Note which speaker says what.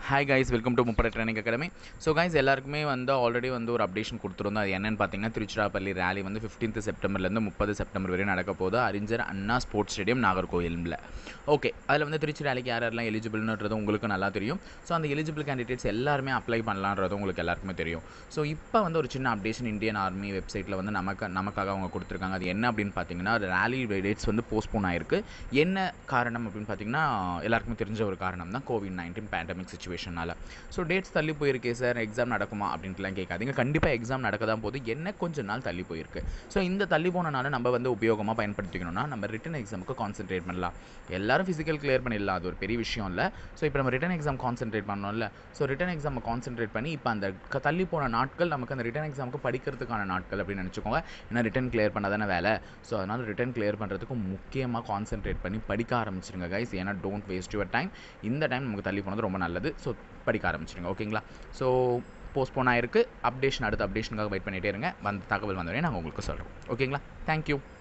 Speaker 1: hi guys welcome to முப்படை training academy so guys எல்லாருக்குமே வந்து ஆல்ரெடி வந்து ஒரு அப்டேஷன் கொடுத்துருந்தோம் அது என்னென்னு பார்த்தீங்கன்னா திருச்சிராப்பள்ளி ரேலி வந்து ஃபிஃப்டீன்த் செப்டம்பர்லேருந்து முப்பது செப்டம்பர் வரையும் நடக்க போகுது அறிஞர் அண்ணா ஸ்போர்ட்ஸ் ஸ்டேடியம் நாகர்கோயிலில் ஓகே அதில் வந்து திருச்சி ரேலிக்கு யார் யாரெல்லாம் எலிஜிபிள்ன்றது உங்களுக்கு நல்லா தெரியும் ஸோ அந்த எலிஜிபிள் கேண்டிடேட்ஸ் எல்லாருமே அப்ளை பண்ணலான்றது உங்களுக்கு எல்லாருக்குமே தெரியும் ஸோ இப்போ வந்து ஒரு சின்ன அப்டேஷன் இந்தியன் ஆர்மி வெப்சைட்டில் வந்து நமக்கு நமக்காக அவங்க கொடுத்துருக்காங்க அது என்ன அப்படின்னு பார்த்தீங்கன்னா ரேலி டேட்ஸ் வந்து போஸ்ட்போன் ஆயிருக்கு என்ன காரணம் அப்படின்னு பார்த்தீங்கன்னா எல்லாருக்குமே தெரிஞ்ச ஒரு காரணம் தான் கோவிட் நைன்டீன் பேண்டமிக் சுச்சுவேஷனால் ஸோ டேட்ஸ் தள்ளி போயிருக்கே சார் எக்ஸாம் நடக்குமா அப்படின்ட்டுலாம் கேட்காதீங்க கண்டிப்பாக எக்ஸாம் நடக்க தான் போது என்ன கொஞ்ச நாள் தள்ளி போயிருக்கு ஸோ இந்த தள்ளி போனனால நம்ம வந்து உபயோகமாக பயன்படுத்திக்கணும்னா நம்ம ரிட்டன் எக்ஸாமுக்கு கான்சென்ட்ரேட் பண்ணலாம் எல்லாரும் ஃபிசிக்கல் கிளியர் பண்ணிடலாம் அது ஒரு பெரிய விஷயம் இல்லை ஸோ இப்போ நம்ம ரிட்டன் எக்ஸாம் கான்சென்ட்ரேட் பண்ணோம்ல ஸோ ரிட்டன் எக்ஸாமை கான்சென்ட்ரேட் பண்ணி இப்போ அந்த க- தள்ளி போன நாட்கள் நமக்கு அந்த ரிட்டன் எக்ஸாமுக்கு படிக்கிறதுக்கான நாட்கள் அப்படின்னு நினச்சிக்கோங்க ஏன்னா ரிட்டன் கிளியர் பண்ண தானே வேலை ஸோ அதனால் ரிட்டன் கிளியர் பண்ணுறதுக்கு முக்கியமாக கான்சென்ட்ரேட் பண்ணி படிக்க ஆரம்பிச்சிருங்க கைஸ் ஏன்னா டோன்ட் வேஸ்ட் யுவர் டைம் இந்த டைம் நமக்கு தள்ளி போனது ரொம்ப நல்லது ஸோ படிக்க ஆரம்பிச்சிருங்க ஓகேங்களா ஸோ போஸ்ட்போன் ஆயிருக்கு அப்டேஷன் அடுத்த அப்டேஷனுக்காக வெயிட் பண்ணிகிட்டே இருங்க வந்து தகவல் வந்தவொடனே நாங்கள் உங்களுக்கு சொல்கிறோம் ஓகேங்களா தேங்க்யூ